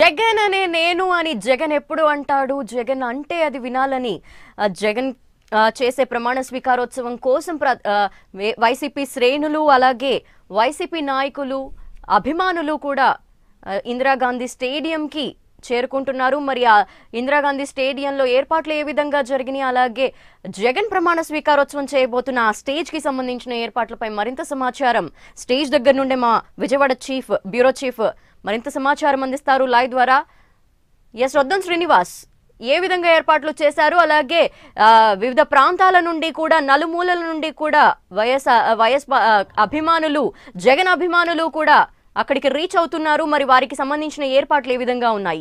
జగన్ అనే నేను అని జగన్ ఎప్పుడు అంటాడు జగన్ అంటే అది వినాలని ఆ, జగన్ ఆ, చేసే ప్రమాణ స్వీకారోత్సవం కోసం ప్ర- ఆ, వే- వైసీపీ శ్రేణులు అలాగే వైసీపీ నాయకులు అభిమానులు కూడా ఆ, ఇందిరాగాంధీ స్టేడియంకి చేరుకుంటున్నారు మరి ఆ ఇందిరాగాంధీ స్టేడియంలో ఏర్పాట్లు ఏ విధంగా జరిగినాయి అలాగే జగన్ ప్రమాణ స్వీకారోత్సవం చేయబోతున్న ఆ స్టేజ్ కి సంబంధించిన ఏర్పాట్లపై మరింత సమాచారం స్టేజ్ దగ్గర నుండే మా విజయవాడ చీఫ్ బ్యూరో చీఫ్ మరింత సమాచారం అందిస్తారు లైవ్ ద్వారా ఎస్ రొద్దం శ్రీనివాస్ ఏ విధంగా ఏర్పాట్లు చేశారు అలాగే ఆ, వివిధ ప్రాంతాల నుండి కూడా నలుమూలల నుండి కూడా వైఎస్ వైఎస్ ప- ఆ, అభిమానులు జగన్ అభిమానులు కూడా అక్కడికి రీచ్ అవుతున్నారు మరి వారికి సంబంధించిన ఏర్పాట్లు ఏ విధంగా ఉన్నాయి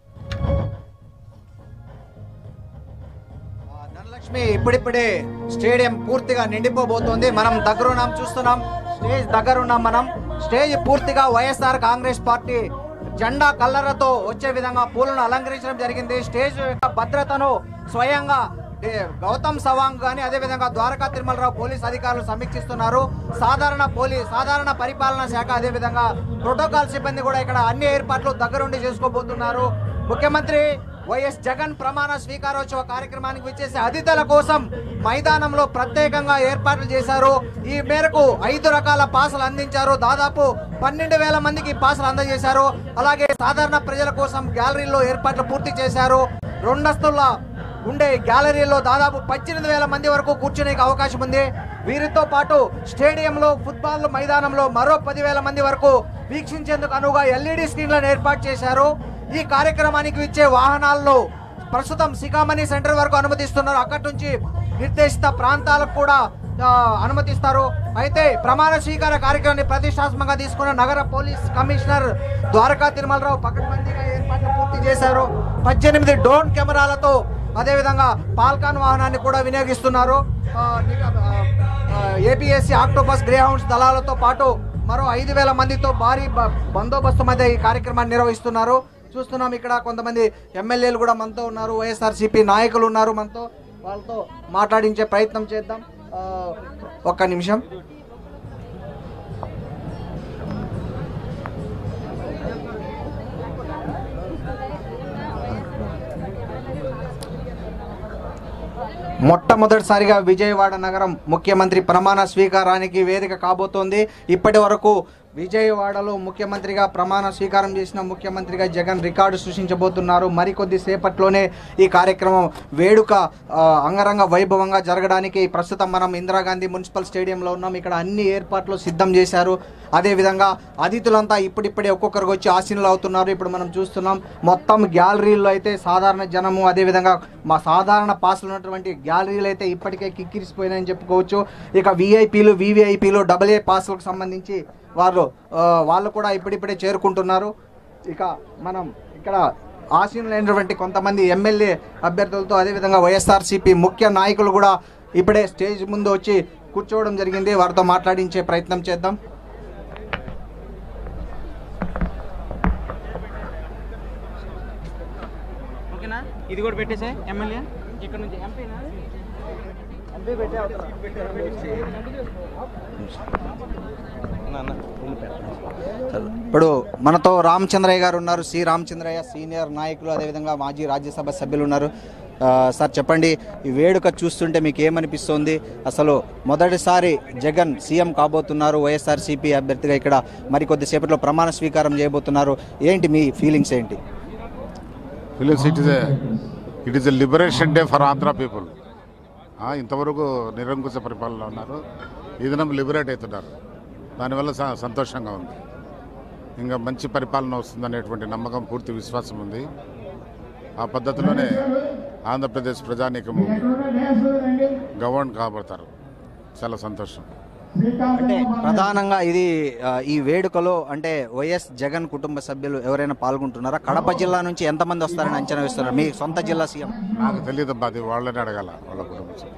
ఆ, ధనలక్ష్మి ఇప్పుడిప్పుడే స్టేడియం పూర్తిగా నిండిపోబోతోంది మనం దగ్గరున్నాం చూస్తున్నాం స్టేజ్ దగ్గరున్నాం మనం స్టేజ్ పూర్తిగా వైఎస్ఆర్ కాంగ్రెస్ పార్టీ జెండా కల్లర్లతో వచ్చే విధంగా పూలను అలంకరించడం జరిగింది స్టేజ్ యొక్క భద్రతను స్వయంగా ఏ, గౌతమ్ సవాంగ్ గాని అదేవిధంగా ద్వారకా తిరుమలరావు పోలీస్ అధికారులు సమీక్షిస్తున్నారు సాధారణ పోలీస్ సాధారణ పరిపాలనా శాఖ అదేవిధంగా ప్రోటోకాల్ సిబ్బంది కూడా ఇక్కడ అన్ని ఏర్పాట్లు దగ్గరుండి చేసుకోబోతున్నారు ముఖ్యమంత్రి వైఎస్ జగన్ ప్రమాణ స్వీకారోత్సవ కార్యక్రమానికి వచ్చేసి అతిథుల కోసం మైదానంలో ప్రత్యేకంగా ఏర్పాట్లు చేశారు ఈ మేరకు ఐదు రకాల పాసలు అందించారు దాదాపు పన్నెండు వేల మందికి పాసలు అందజేశారు అలాగే సాధారణ ప్రజల కోసం గ్యాలరీలో ఏర్పాట్లు పూర్తి చేశారు రెండస్తుల ఉండే గ్యాలరీలో దాదాపు పద్దెనిమిది వేల మంది వరకు కూర్చునే అవకాశం ఉంది వీరితో పాటు స్టేడియంలో ఫుట్బాల్ మైదానంలో మరో పదివేల మంది వరకు వీక్షించేందుకు అనువుగా ఎల్ఈడి స్క్రీన్లను ఏర్పాటు చేశారు ఈ కార్యక్రమానికి ఇచ్చే వాహనాలను ప్రస్తుతం సికామణి సెంటర్ వరకు అనుమతిస్తున్నారు అక్కడి నుంచి నిర్దేశిత ప్రాంతాలకు కూడా ఆ, అనుమతిస్తారు అయితే ప్రమాణ స్వీకార కార్యక్రమాన్ని ప్రతిష్టాత్మకంగా తీసుకున్న నగర పోలీస్ కమిషనర్ ద్వారకా తిరుమలరావు పకడ్బందీగా ఏర్పాట్లు పూర్తి చేశారు పద్దెనిమిది డ్రోన్ కెమెరాలతో అదేవిధంగా పాల్కాన్ వాహనాన్ని కూడా వినియోగిస్తున్నారు ఆ, నిఘా- ఆ, ఏపీఎస్సీ ఆక్టోపస్ గ్రేహౌండ్స్ దళాలతో పాటు మరో ఐదు వేల మందితో భారీ బ- బందోబస్తు మధ్య ఈ కార్యక్రమాన్ని నిర్వహిస్తున్నారు చూస్తున్నాం ఇక్కడ కొంతమంది ఎమ్మెల్యేలు కూడా మనతో ఉన్నారు వైఎస్ఆర్సీపీ నాయకులు ఉన్నారు మనతో వాళ్ళతో మాట్లాడించే ప్రయత్నం చేద్దాం ఆ, ఒక్క నిమిషం మొట్టమొదటిసారిగా విజయవాడ నగరం ముఖ్యమంత్రి ప్రమాణ స్వీకారానికి వేదిక కాబోతోంది ఇప్పటి వరకు విజయవాడలో ముఖ్యమంత్రిగా ప్రమాణ స్వీకారం చేసిన ముఖ్యమంత్రిగా జగన్ రికార్డు సృష్టించబోతున్నారు మరికొద్ది సేపట్లోనే ఈ కార్యక్రమం వేడుక ఆ, అంగరంగ వైభవంగా జరగడానికి ప్రస్తుతం మనం ఇందిరాగాంధీ మున్సిపల్ స్టేడియంలో ఉన్నాం ఇక్కడ అన్ని ఏర్పాట్లు సిద్ధం చేశారు అదేవిధంగా అతిథులంతా ఇప్పుడిప్పుడే ఒక్కొక్కరికి వచ్చి ఆసీనులు అవుతున్నారు ఇప్పుడు మనం చూస్తున్నాం మొత్తం గ్యాలరీల్లో అయితే సాధారణ జనము అదేవిధంగా మా సాధారణ పాసులు ఉన్నటువంటి గ్యాలరీలు అయితే ఇప్పటికే కిక్కిరిసిపోయినాయని చెప్పుకోవచ్చు ఇక విఐపీలు వివిఐపీలు డబుల్ ఏ పాసులకు సంబంధించి వాళ్ళు ఆ, వాళ్ళు కూడా ఇప్పుడిప్పుడే చేరుకుంటున్నారు ఇక మనం ఇక్కడ ఆసీనులైనటువంటి కొంతమంది ఎమ్మెల్యే అభ్యర్థులతో అదేవిధంగా వైఎస్ఆర్సీపీ ముఖ్య నాయకులు కూడా ఇప్పుడే స్టేజ్ ముందు వచ్చి కూర్చోవడం జరిగింది వారితో మాట్లాడించే ప్రయత్నం చేద్దాం ఓకేనా ఇది కూడా పెట్టేసే ఎమ్మెల్యే ఇక్కడ నుంచి ఎంపీనా ఇప్పుడు మనతో రామచంద్రయ్య గారు ఉన్నారు సి రామచంద్రయ్య సీనియర్ నాయకులు అదేవిధంగా మాజీ రాజ్యసభ సభ్యులు ఉన్నారు ఆ, సార్ చెప్పండి ఈ వేడుక చూస్తుంటే మీకు ఏమనిపిస్తోంది అసలు మొదటిసారి జగన్ సీఎం కాబోతున్నారు వైఎస్ఆర్సీపీ అభ్యర్థిగా ఇక్కడ మరికొద్ది సేపట్లో ప్రమాణ స్వీకారం చేయబోతున్నారు ఏంటి మీ ఫీలింగ్స్ ఏంటి films it is it is a liberation day for Andhra people ఇంతవరకు నిరంకుశ పరిపాలన ఉన్నారు ఈ దినం లిబరేట్ అవుతున్నారు దానివల్ల స- సంతోషంగా ఉంది ఇంకా మంచి పరిపాలన వస్తుందనేటువంటి నమ్మకం పూర్తి విశ్వాసం ఉంది ఆ పద్ధతిలోనే ఆంధ్రప్రదేశ్ ప్రజానీకము గవర్న్ కాబడతారు చాలా సంతోషం అంటే ప్రధానంగా ఇది ఆ, ఈ వేడుకలో అంటే వైఎస్ జగన్ కుటుంబ సభ్యులు ఎవరైనా పాల్గొంటున్నారా కడప జిల్లా నుంచి ఎంతమంది వస్తారని అంచనా వేస్తున్నారు మీ సొంత జిల్లా సీఎం నాకు తెలియదు అది వాళ్ళని అడగాల వాళ్ళ కుటుంబం సభ్యులు.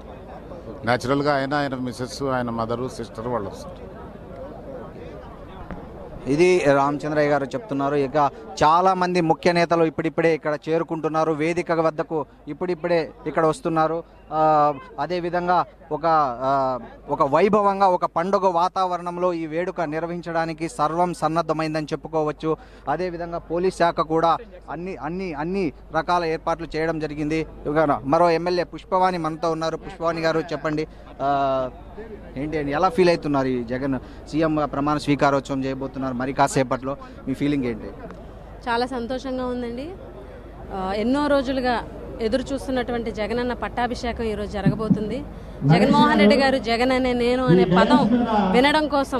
న్యాచురల్గా ఆయన ఆయన మిసెస్ ఆయన మదరు సిస్టర్ వాళ్ళు వస్తారు ఇది రామచంద్రయ్య గారు చెప్తున్నారు ఇక చాలా మంది ముఖ్య నేతలు ఇప్పుడిప్పుడే ఇక్కడ చేరుకుంటున్నారు వేదిక వద్దకు ఇప్పుడిప్పుడే ఇక్కడ వస్తున్నారు ఆ, అదేవిధంగా ఒక ఆ, ఒక వైభవంగా ఒక పండుగ వాతావరణంలో ఈ వేడుక నిర్వహించడానికి సర్వం సన్నద్ధమైందని చెప్పుకోవచ్చు అదేవిధంగా పోలీస్ శాఖ కూడా అన్ని అన్ని అన్ని రకాల ఏర్పాట్లు చేయడం జరిగింది ఇక మరో ఎమ్మెల్యే పుష్పవాణి మనతో ఉన్నారు పుష్పవాణి గారు చెప్పండి ఆ, ఏంటి అండి ఎలా ఫీల్ అవుతున్నారు ఈ జగన్ సీఎం ప్రమాణ స్వీకారోత్సవం చేయబోతున్నారు మరి కాసేపట్లో మీ ఫీలింగ్ ఏంటి చాలా సంతోషంగా ఉందండి ఆ, ఎన్నో రోజులుగా ఎదురు చూస్తున్నటువంటి జగనన్న పట్టాభిషేకం ఈరోజు జరగబోతుంది జగన్మోహన్ రెడ్డి గారు జగన్ అనే నేను అనే పదం వినడం కోసం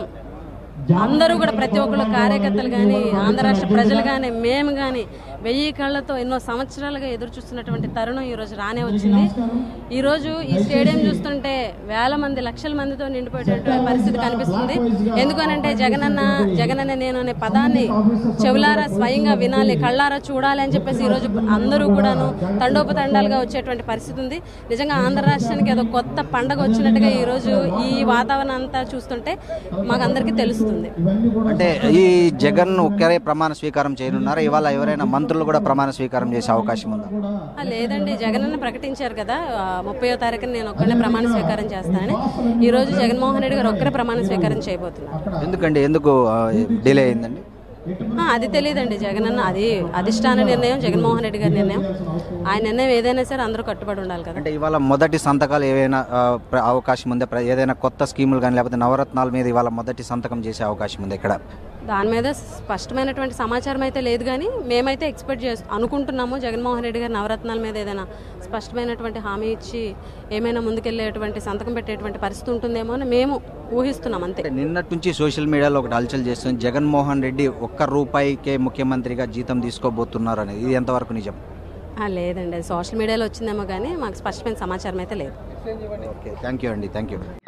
అందరూ కూడా ప్రతి ఒక్కళ్ళు కార్యకర్తలు కానీ ఆంధ్ర రాష్ట్ర ప్రజలు కానీ మేము కానీ వెయ్యి కళ్ళతో ఎన్నో సంవత్సరాలుగా ఎదురు చూస్తున్నటువంటి తరుణం ఈరోజు రానే వచ్చింది ఈరోజు ఈ స్టేడియం చూస్తుంటే వేల మంది లక్షల మందితో నిండిపోయేటటువంటి పరిస్థితి కనిపిస్తుంది ఎందుకనంటే జగనన్న జగనన్న నేను అనే పదాన్ని చెవులారా స్వయంగా వినాలి కళ్ళారా చూడాలి అని చెప్పేసి ఈరోజు అందరూ కూడాను తండోపతండాలుగా వచ్చేటువంటి పరిస్థితి ఉంది నిజంగా ఆంధ్ర రాష్ట్రానికి ఏదో కొత్త పండగ వచ్చినట్టుగా ఈరోజు ఈ వాతావరణం అంతా చూస్తుంటే మాకు అందరికీ తెలుస్తుంది అంటే ఈ జగన్ ఒక్కరే ప్రమాణ స్వీకారం చేయనున్నారా ఇవాళ ఎవరైనా మంత్రులు కూడా ప్రమాణ స్వీకారం చేసే అవకాశం ఉందా ఆ, లేదండి జగనన్న ప్రకటించారు కదా ఆ, ముప్పయో తారీఖున నేను ఒక్కడే ప్రమాణ స్వీకారం చేస్తానని ఈ రోజు జగన్మోహన్ రెడ్డి గారు ఒక్కరే ప్రమాణ స్వీకారం చేయబోతున్నారు ఎందుకండి ఎందుకు డిలే అయిందండి ఆ, అది తెలియదండి జగనన్న అది అధిష్టాన నిర్ణయం జగన్మోహన్ రెడ్డి గారి నిర్ణయం ఆయన నిర్ణయం ఏదైనా సరే అందరూ కట్టుబడి ఉండాలి కదా అంటే ఇవాళ మొదటి సంతకాలు ఏవైనా ఆ, ప్ర- అవకాశం ఉందా ప్ర- ఏదైనా కొత్త స్కీములు కానీ లేకపోతే నవరత్నాల మీద ఇవాళ మొదటి సంతకం చేసే అవకాశం ఉంది ఇక్కడ దాని మీద స్పష్టమైనటువంటి సమాచారం అయితే లేదు కానీ మేమైతే ఎక్స్పెక్ట్ చేస్తూ అనుకుంటున్నాము జగన్మోహన్ రెడ్డి గారి నవరత్నాల మీద ఏదైనా స్పష్టమైనటువంటి హామీ ఇచ్చి ఏమైనా ముందుకెళ్ళేటువంటి సంతకం పెట్టేటువంటి పరిస్థితి ఉంటుందేమో అని మేము ఊహిస్తున్నాం అంతే అంటే నిన్నటి నుంచి సోషల్ మీడియాలో ఒకటి హల్చల్ చేస్తుంది జగన్మోహన్ రెడ్డి ఒక్క రూపాయికే ముఖ్యమంత్రిగా జీతం తీసుకోబోతున్నారు అనేది ఇది ఎంతవరకు నిజం ఆ, లేదండి అది సోషల్ మీడియాలో వచ్చిందేమో కానీ మాకు స్పష్టమైన సమాచారం అయితే లేదు ఓకే థ్యాంక్ యూ అండి థ్యాంక్ యూ